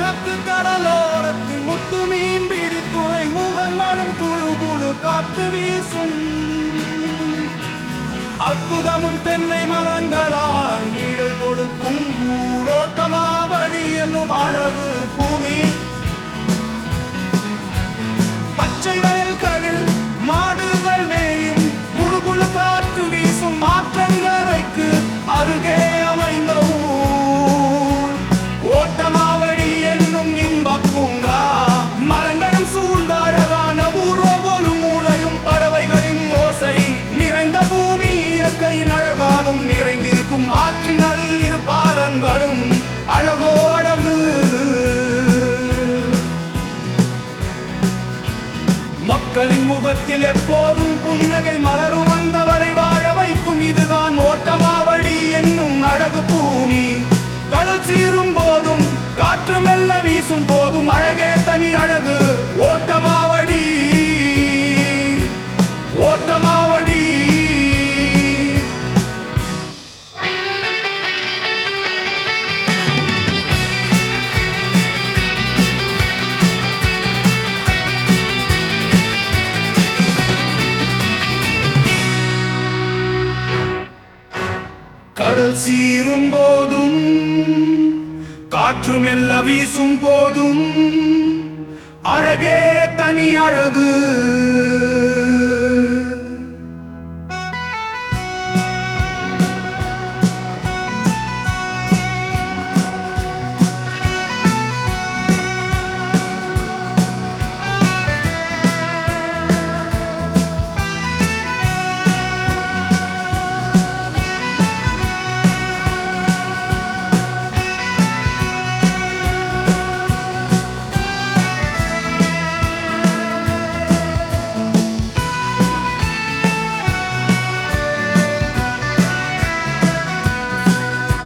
கிழக்கு கடலோரத்தில் முத்து மீன் பிடித்துறை முகங்களும் துளு துளு காத்து வீசும் அற்புதமும் தென்னை மரங்களால் நீழல் கொடுக்கும் ஊரோட்டமாவடி என்னும் அழகு பூமி பச்சை வயல்களில் மாடுகள் மேயும் குழு குழு காற்று வீசும் மாற்றங்கரைக்கு அருகே அமைந்த ஊர் ஓட்டமாவடி என்னும் இன்பப் பூங்கா மரங்களும் சூழ்ந்த அழகான ஊர் ஒவ்வொரு மூலையும் பறவைகளின் ஓசை நிறைந்த பூமி இயற்கையின் அழகாலும் நிறைந்திருக்கும் ஆற்றினல் இரு பாலங்களும் அழகோ அழகு மக்களின் முகத்தில் எப்போதும் புன்னகை மலரும் வந்தவரை வாழ வைக்கும் இதுதான் ஓட்டமாவடி என்னும் அழகு பூமி கடல் சீரும் போதும் காற்று மெல்ல வீசும் போதும் அழகே தனி அழகு ஓட்டமாவடி ஓட்டமாவடி கடல் சீரும் போதும் காற்று மெல்ல வீசும் போதும் அழகே தனி அழகு